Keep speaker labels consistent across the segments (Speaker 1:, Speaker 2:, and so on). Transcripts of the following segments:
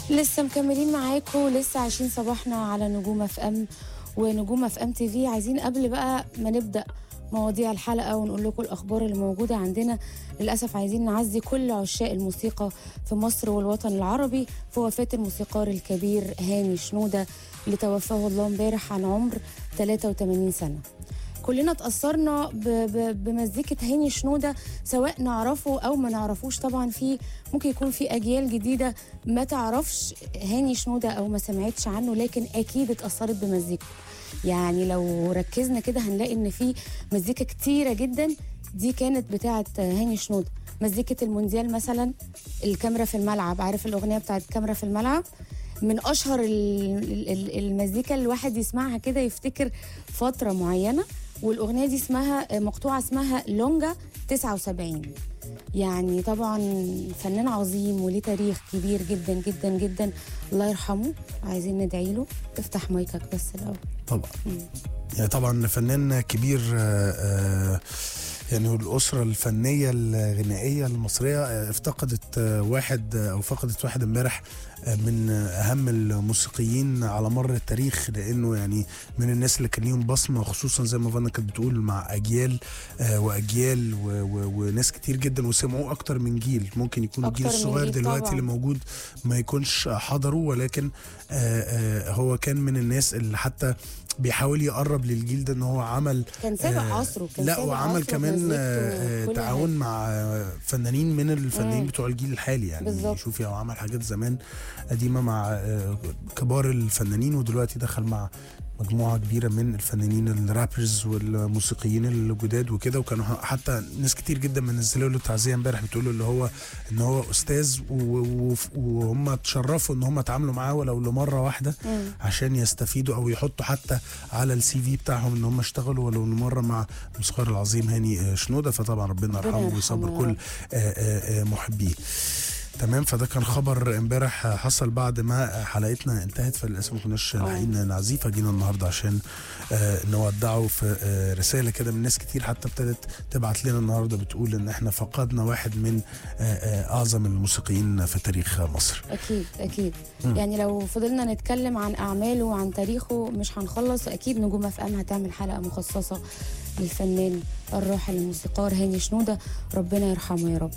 Speaker 1: لسه مكملين معاكم لسه عايشين صباحنا على نجوم اف ام ونجوم اف ام تي في عايزين قبل بقى ما نبدا مواضيع الحلقه ونقول لكم الاخبار اللي موجوده عندنا للاسف عايزين نعزي كل عشاق الموسيقى في مصر والوطن العربي في وفاه الموسيقار الكبير هاني شنوده اللي توفاه الله امبارح عن عمر 83 سنه كلنا اتأثرنا ب- ب- بمزيكة هاني شنودة سواء نعرفه أو ما نعرفوش طبعا في ممكن يكون في أجيال جديدة ما تعرفش هاني شنودة أو ما سمعتش عنه لكن أكيد اتأثرت بمزيكته يعني لو ركزنا كده هنلاقي إن في مزيكا كتيرة جدا دي كانت بتاعة هاني شنودة مزيكة المونديال مثلا الكاميرا في الملعب عارف الأغنية بتاعت كاميرا في الملعب من اشهر ال- ال- المزيكا اللي الواحد يسمعها كده يفتكر فتره معينه والاغنيه دي اسمها مقطوعه اسمها لونجا 79 يعني طبعا فنان عظيم وليه تاريخ كبير جدا جدا جدا الله يرحمه عايزين ندعي له افتح مايكك بس الاول
Speaker 2: طبعا يعني طبعا فنان كبير آه، آه، يعني الأسرة الفنية الغنائية المصرية آه، افتقدت آه، واحد آه، أو فقدت واحد امبارح آه، من آه، أهم الموسيقيين على مر التاريخ لأنه يعني من الناس اللي كان ليهم بصمة خصوصا زي ما فانا كانت بتقول مع أجيال آه، وأجيال و- و- وناس كتير جدا وسمعوه أكتر من جيل ممكن يكون
Speaker 1: أكتر
Speaker 2: الجيل
Speaker 1: من
Speaker 2: الصغير
Speaker 1: جيل
Speaker 2: دلوقتي
Speaker 1: طبعاً.
Speaker 2: اللي موجود ما يكونش حضروا ولكن آه، آه، هو كان من الناس اللي حتى بيحاول يقرب للجيل ده ان هو عمل
Speaker 1: كان سابق
Speaker 2: آه،
Speaker 1: عصره كان
Speaker 2: لا
Speaker 1: سابق
Speaker 2: وعمل
Speaker 1: عصره
Speaker 2: كمان
Speaker 1: بمزيكته
Speaker 2: آه، آه،
Speaker 1: وكل
Speaker 2: تعاون
Speaker 1: حاجة.
Speaker 2: مع آه، فنانين من الفنانين
Speaker 1: مم.
Speaker 2: بتوع الجيل الحالي يعني
Speaker 1: بالظبط.
Speaker 2: شوفي هو عمل حاجات زمان قديمه مع آه، كبار الفنانين ودلوقتي دخل مع مجموعه كبيره من الفنانين الرابرز والموسيقيين الجداد وكده وكانوا حتى ناس كتير جدا منزلوا له تعزيه امبارح بتقولوا اللي هو ان هو استاذ و- و- وهم تشرفوا ان هم اتعاملوا معاه ولو لمره واحده
Speaker 1: مم.
Speaker 2: عشان يستفيدوا او يحطوا حتى على السي في بتاعهم ان هم اشتغلوا ولو مره مع الموسيقار العظيم هاني آه، شنوده فطبعا ربنا
Speaker 1: ربنا
Speaker 2: يرحمه
Speaker 1: يرحمه
Speaker 2: ويصبر
Speaker 1: يا
Speaker 2: كل
Speaker 1: رب.
Speaker 2: آه، آه، آه، محبيه تمام فده كان خبر امبارح حصل بعد ما حلقتنا انتهت فللاسف ما كناش لاحقين نعزيه فجينا النهارده عشان آه، نودعه في آه، رساله كده من ناس كتير حتى ابتدت تبعت لنا النهارده بتقول ان احنا فقدنا واحد من آه، آه، اعظم الموسيقيين في تاريخ مصر
Speaker 1: اكيد اكيد يعني لو فضلنا نتكلم عن اعماله وعن تاريخه مش هنخلص اكيد نجوم اف ام هتعمل حلقه مخصصه للفنان الراحل الموسيقار هاني شنوده ربنا يرحمه يا رب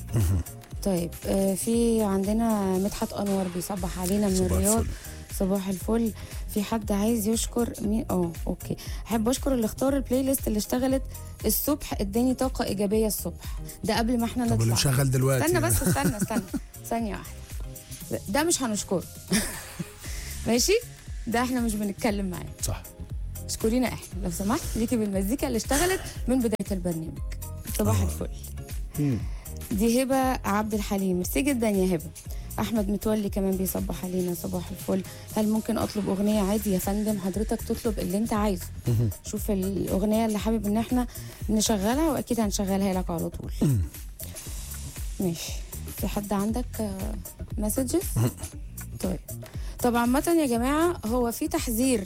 Speaker 1: طيب آه في عندنا مدحت انور بيصبح علينا من
Speaker 2: صباح
Speaker 1: الرياض
Speaker 2: الفل.
Speaker 1: صباح الفل في حد عايز يشكر مين اه اوكي احب اشكر اللي اختار البلاي ليست اللي اشتغلت الصبح اداني طاقه ايجابيه الصبح ده قبل ما احنا
Speaker 2: طب اللي
Speaker 1: نطلع
Speaker 2: مشغل دلوقتي
Speaker 1: استنى بس استنى استنى ثانية واحدة ده مش هنشكره ماشي ده احنا مش بنتكلم معاه
Speaker 2: صح
Speaker 1: اشكرينا احنا لو سمحت ليكي بالمزيكا اللي اشتغلت من بداية البرنامج صباح
Speaker 2: آه.
Speaker 1: الفل
Speaker 2: مم.
Speaker 1: دي هبة عبد الحليم ميرسي جدا يا هبة احمد متولي كمان بيصبح علينا صباح الفل هل ممكن اطلب اغنيه عادي يا فندم حضرتك تطلب اللي انت عايزه
Speaker 2: مهم.
Speaker 1: شوف الاغنيه اللي حابب ان احنا نشغلها واكيد هنشغلها لك على طول ماشي في حد عندك مسجز طيب طب عامة يا جماعة هو في تحذير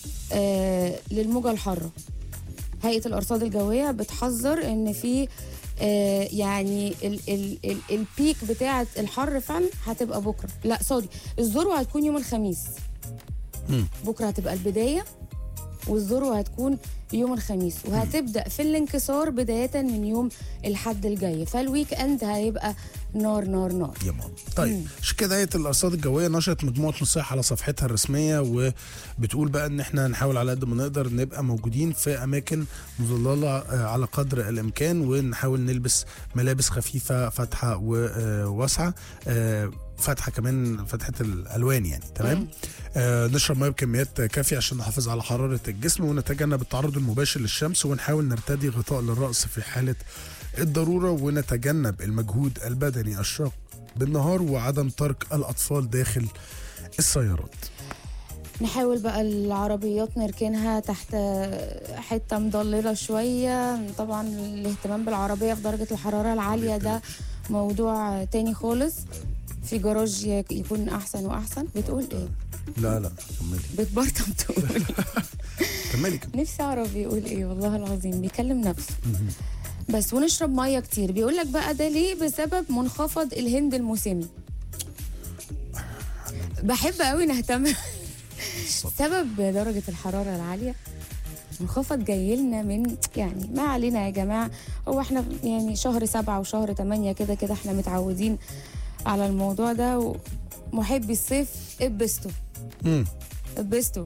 Speaker 1: آه للموجة الحارة هيئة الأرصاد الجوية بتحذر إن في آه يعني ال ال ال البيك بتاعة الحر فعلا هتبقى بكرة لا سوري الذروة هتكون يوم الخميس
Speaker 2: مم.
Speaker 1: بكرة هتبقى البداية والذروة هتكون يوم الخميس وهتبدأ في الانكسار بداية من يوم الحد الجاي فالويك اند هيبقى نار نار نار
Speaker 2: يا ماما طيب عشان كده هيئه الارصاد الجويه نشرت مجموعه نصائح على صفحتها الرسميه وبتقول بقى ان احنا نحاول على قد ما نقدر نبقى موجودين في اماكن مظلله آه، على قدر الامكان ونحاول نلبس ملابس خفيفه فاتحه وواسعه آه، فاتحه كمان فتحه الالوان يعني تمام
Speaker 1: مم.
Speaker 2: آه نشرب ميه بكميات كافيه عشان نحافظ على حراره الجسم ونتجنب التعرض المباشر للشمس ونحاول نرتدي غطاء للراس في حاله الضروره ونتجنب المجهود البدني الشاق بالنهار وعدم ترك الاطفال داخل السيارات
Speaker 1: نحاول بقى العربيات نركنها تحت حتة مضللة شوية طبعا الاهتمام بالعربية في درجة الحرارة العالية ده موضوع تاني خالص في جراج يك- يكون أحسن وأحسن بتقول إيه؟
Speaker 2: لا لا كملي
Speaker 1: بتبرطم تقول
Speaker 2: كملي
Speaker 1: نفسي أعرف بيقول إيه والله العظيم بيكلم نفسه بس ونشرب مية كتير بيقول لك بقى ده ليه بسبب منخفض الهند الموسمي بحب قوي نهتم
Speaker 2: بالظبط.
Speaker 1: سبب درجة الحرارة العالية منخفض جاي لنا من يعني ما علينا يا جماعة هو احنا يعني شهر سبعة وشهر تمانية كده كده احنا متعودين على الموضوع ده ومحبي الصيف ابستوا
Speaker 2: مم.
Speaker 1: ابستوا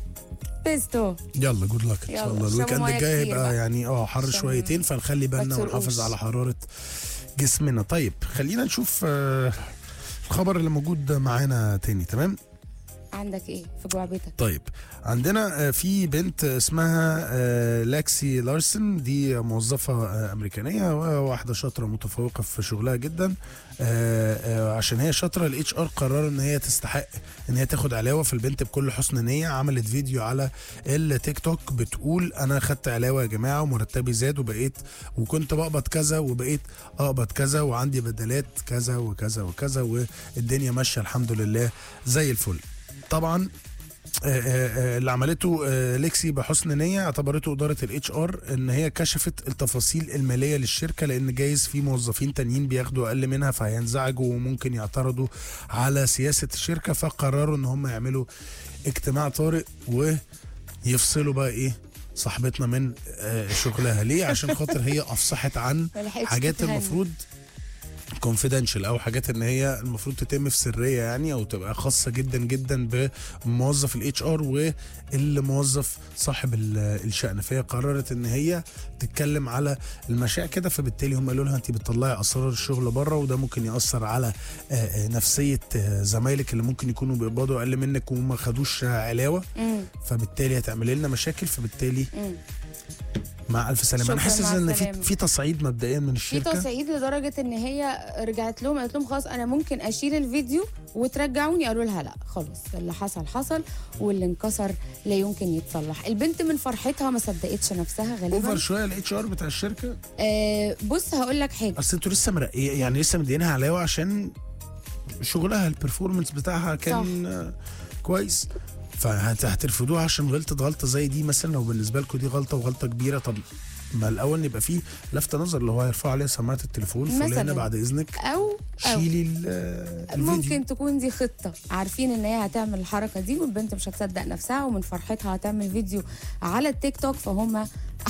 Speaker 1: ابستوا
Speaker 2: يلا جود لك ان
Speaker 1: يلا،
Speaker 2: شاء الله
Speaker 1: اشربوا
Speaker 2: الويكند
Speaker 1: مية
Speaker 2: الجاي
Speaker 1: كتير
Speaker 2: يبقى
Speaker 1: بقى.
Speaker 2: يعني اه حر
Speaker 1: عشان
Speaker 2: شويتين فنخلي بالنا
Speaker 1: ما تسرقوش.
Speaker 2: ونحافظ على حراره جسمنا طيب خلينا نشوف آه، الخبر اللي موجود معانا تاني تمام
Speaker 1: عندك ايه في جعبتك
Speaker 2: طيب عندنا آه، في بنت اسمها آه، لاكسي لارسن دي موظفة آه، أمريكانية وواحدة شاطرة متفوقة في شغلها جدا آه، آه، عشان هي شاطرة الاتش ار قرروا ان هي تستحق ان هي تاخد علاوة فالبنت بكل حسن نية عملت فيديو على التيك توك بتقول انا خدت علاوة يا جماعة ومرتبي زاد وبقيت وكنت بقبض كذا وبقيت اقبض كذا وعندي بدلات كذا وكذا وكذا والدنيا ماشية الحمد لله زي الفل طبعا آه، آه، آه، اللي عملته آه، ليكسي بحسن نيه اعتبرته اداره الاتش ار ان هي كشفت التفاصيل الماليه للشركه لان جايز في موظفين تانيين بياخدوا اقل منها فهينزعجوا وممكن يعترضوا على سياسه الشركه فقرروا ان هم يعملوا اجتماع طارئ ويفصلوا بقى ايه صاحبتنا من آه، شغلها ليه عشان خاطر هي افصحت عن
Speaker 1: ما لحقتش
Speaker 2: حاجات
Speaker 1: تتهنى.
Speaker 2: المفروض كونفيدنشال او حاجات ان هي المفروض تتم في سريه يعني او تبقى خاصه جدا جدا بموظف الاتش ار والموظف صاحب ال- الشأن فهي قررت ان هي تتكلم على المشاع كده فبالتالي هم قالوا لها انت بتطلعي اسرار الشغل بره وده ممكن ياثر على آه، آه، نفسيه آه، زمايلك اللي ممكن يكونوا بيقبضوا اقل منك وما خدوش علاوه
Speaker 1: مم.
Speaker 2: فبالتالي هتعمل لنا مشاكل فبالتالي
Speaker 1: مم.
Speaker 2: مع الف سلامه انا
Speaker 1: شكراً،
Speaker 2: حاسس
Speaker 1: مع
Speaker 2: ان في
Speaker 1: السلامة.
Speaker 2: في تصعيد مبدئيا من
Speaker 1: في
Speaker 2: الشركه
Speaker 1: تصعيد لدرجة ان هي رجعت لهم قالت لهم خلاص انا ممكن اشيل الفيديو وترجعوني قالوا لها لا خلاص اللي حصل حصل واللي انكسر لا يمكن يتصلح البنت من فرحتها ما صدقتش نفسها
Speaker 2: اوفر
Speaker 1: غالبا
Speaker 2: شويه الاتش ار بتاع الشركه
Speaker 1: آه بص هقول لك حاجة
Speaker 2: اصل انتوا لسه مرقيه يعني لسه مدينها علاوه عشان شغلها البرفورمانس بتاعها كان آه، كويس فهترفضوها عشان غلطت غلطه زي دي مثلا لو بالنسبه لكم دي غلطه وغلطه كبيره طب ما الاول يبقى فيه لفت نظر اللي هو هيرفع عليها سماعه التليفون فلانه
Speaker 1: مثلاً.
Speaker 2: بعد اذنك
Speaker 1: او او
Speaker 2: شيلي ال- آه، الفيديو
Speaker 1: ممكن تكون دي خطة عارفين ان هي هتعمل الحركة دي والبنت مش هتصدق نفسها ومن فرحتها هتعمل فيديو على التيك توك فهم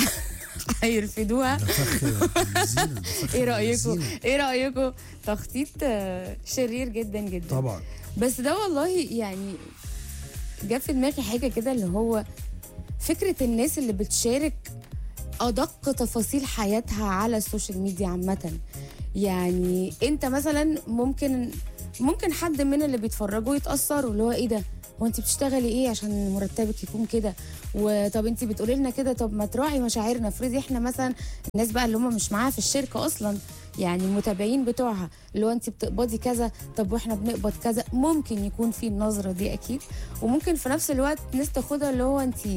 Speaker 1: هيرفدوها
Speaker 2: ده فخ الزينة، ده فخ
Speaker 1: ايه رأيكم
Speaker 2: الزينة.
Speaker 1: ايه رأيكم تخطيط آه، شرير جدا جدا
Speaker 2: طبعا
Speaker 1: بس ده والله يعني جاب في دماغي حاجة كده اللي هو فكرة الناس اللي بتشارك أدق تفاصيل حياتها على السوشيال ميديا عامة يعني انت مثلا ممكن ممكن حد من اللي بيتفرجوا يتأثروا اللي هو ايه ده هو انت بتشتغلي ايه عشان مرتبك يكون كده وطب انت بتقولي لنا كده طب ما تراعي مشاعرنا افرضي احنا مثلا الناس بقى اللي هم مش معاها في الشركه اصلا يعني المتابعين بتوعها اللي هو انت بتقبضي كذا طب واحنا بنقبض كذا ممكن يكون في النظره دي اكيد وممكن في نفس الوقت ناس تاخدها اللي هو انت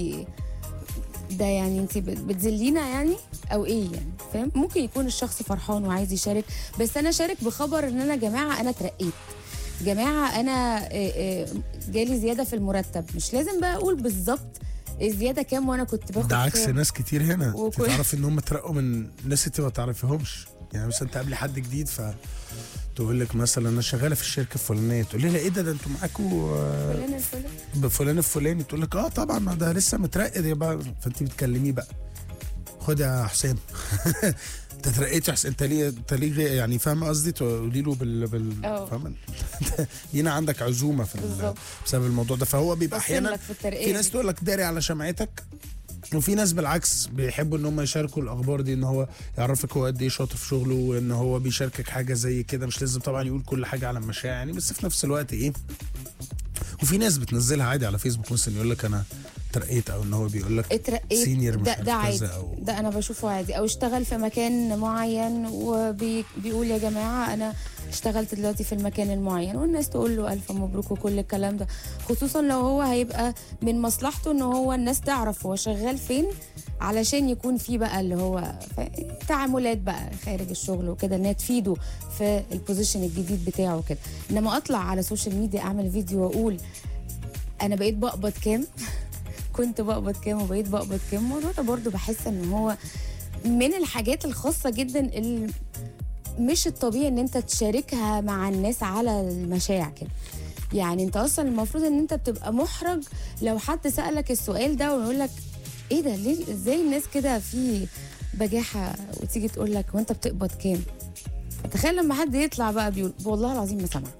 Speaker 1: ده يعني انت بت- بتذلينا يعني او ايه يعني فاهم ممكن يكون الشخص فرحان وعايز يشارك بس انا شارك بخبر ان انا يا جماعه انا اترقيت جماعه انا آه، آه، جالي زياده في المرتب مش لازم بقى اقول بالظبط الزياده كام وانا كنت باخد
Speaker 2: ده عكس
Speaker 1: كام.
Speaker 2: ناس كتير هنا
Speaker 1: وكل-
Speaker 2: تعرف ان هم اترقوا من ناس انت ما تعرفيهمش يعني مثلا تقابلي حد جديد ف تقول لك مثلا انا شغاله في الشركه الفلانيه تقول لها ايه ده ده انتوا معاكوا آه،
Speaker 1: فلان الفلان
Speaker 2: بفلان الفلاني تقول لك اه طبعا ما ده لسه مترقد يبقى فانت بتكلميه بقى خد يا حسام انت اترقيت يا حسام انت ليه انت ليه غير- يعني فاهمه قصدي تقولي له بال بال
Speaker 1: اه.
Speaker 2: فاهمه هنا عندك عزومه في ال-
Speaker 1: بالظبط.
Speaker 2: بسبب الموضوع ده فهو بيبقى
Speaker 1: بصين
Speaker 2: احيانا
Speaker 1: لك في الترقية
Speaker 2: في ناس
Speaker 1: دي.
Speaker 2: تقول لك داري على شمعتك وفي ناس بالعكس بيحبوا ان هم يشاركوا الاخبار دي ان هو يعرفك هو قد ايه شاطر في شغله وان هو بيشاركك حاجه زي كده مش لازم طبعا يقول كل حاجه على المشاع يعني بس في نفس الوقت ايه وفي ناس بتنزلها عادي على فيسبوك مثلا يقول لك انا ترقيت او ان هو بيقول لك
Speaker 1: اترقيت
Speaker 2: سينيور مش
Speaker 1: ده,
Speaker 2: عارف
Speaker 1: ده عادي
Speaker 2: كذا أو-
Speaker 1: ده انا بشوفه عادي او اشتغل في مكان معين وبيقول يا جماعه انا اشتغلت دلوقتي في المكان المعين والناس تقول له الف مبروك وكل الكلام ده خصوصا لو هو هيبقى من مصلحته ان هو الناس تعرف هو شغال فين علشان يكون في بقى اللي هو ف- تعاملات بقى خارج الشغل وكده انها تفيده في البوزيشن الجديد بتاعه كده انما اطلع على سوشيال ميديا اعمل فيديو واقول انا بقيت بقبض كام كنت بقبض كام وبقيت بقبض كام الموضوع ده برضو بحس ان هو من الحاجات الخاصة جدا اللي مش الطبيعي ان انت تشاركها مع الناس على المشاع كده يعني انت اصلا المفروض ان انت بتبقى محرج لو حد سالك السؤال ده ويقول لك ايه ده ليه ازاي الناس كده في بجاحه وتيجي تقول لك وانت بتقبض كام تخيل لما حد يطلع بقى بيقول والله العظيم ما سمع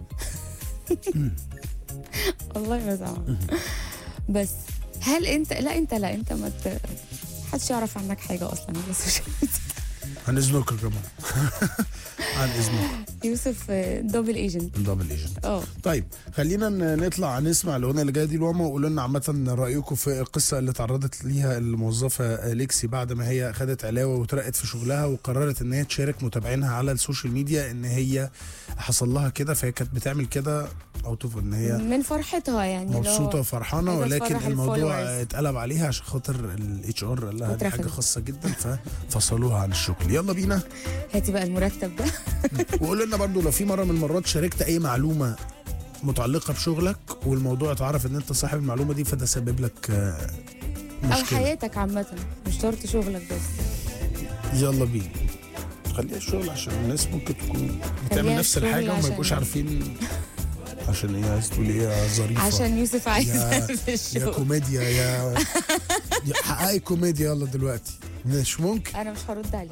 Speaker 1: والله ما سمع بس هل انت لا انت لا انت ما ت... محدش يعرف عنك حاجه اصلا على السوشيال ميديا
Speaker 2: عن اذنك يا جماعه عن اذنك
Speaker 1: يوسف دبل ايجنت
Speaker 2: دبل ايجنت
Speaker 1: اه
Speaker 2: طيب خلينا ن- نطلع نسمع الاغنيه اللي جايه دي لواما وقولوا لنا عامه رايكم في القصه اللي تعرضت ليها الموظفه ليكسي بعد ما هي خدت علاوه وترقت في شغلها وقررت ان هي تشارك متابعينها على السوشيال ميديا ان هي حصل لها كده فهي كانت بتعمل كده او تف ان هي
Speaker 1: من فرحتها يعني اللي هو
Speaker 2: مبسوطه وفرحانه
Speaker 1: عايزة
Speaker 2: ولكن
Speaker 1: تفرح
Speaker 2: الموضوع
Speaker 1: الفولورز.
Speaker 2: اتقلب عليها عشان خاطر الاتش ار قال لها دي حاجه
Speaker 1: واترفضت.
Speaker 2: خاصه جدا ففصلوها عن الشغل يلا بينا
Speaker 1: هاتي بقى المرتب ده
Speaker 2: وقول لنا برضو لو في مره من المرات شاركت اي معلومه متعلقه بشغلك والموضوع اتعرف ان انت صاحب المعلومه دي فده سبب لك آه،
Speaker 1: او
Speaker 2: مشكله
Speaker 1: حياتك عامه مش شرط شغلك بس
Speaker 2: يلا بينا خليها الشغل عشان الناس ممكن تكون بتعمل
Speaker 1: خليها
Speaker 2: نفس
Speaker 1: الشغل
Speaker 2: الحاجه وما
Speaker 1: عشان-
Speaker 2: يبقوش عارفين عشان ايه عايز تقول ايه يا ظريفه
Speaker 1: عشان يوسف عايز
Speaker 2: يا-
Speaker 1: في
Speaker 2: يا
Speaker 1: الشغل
Speaker 2: كوميديا يا يا حققي كوميديا يلا دلوقتي مش ممكن
Speaker 1: انا مش هرد عليك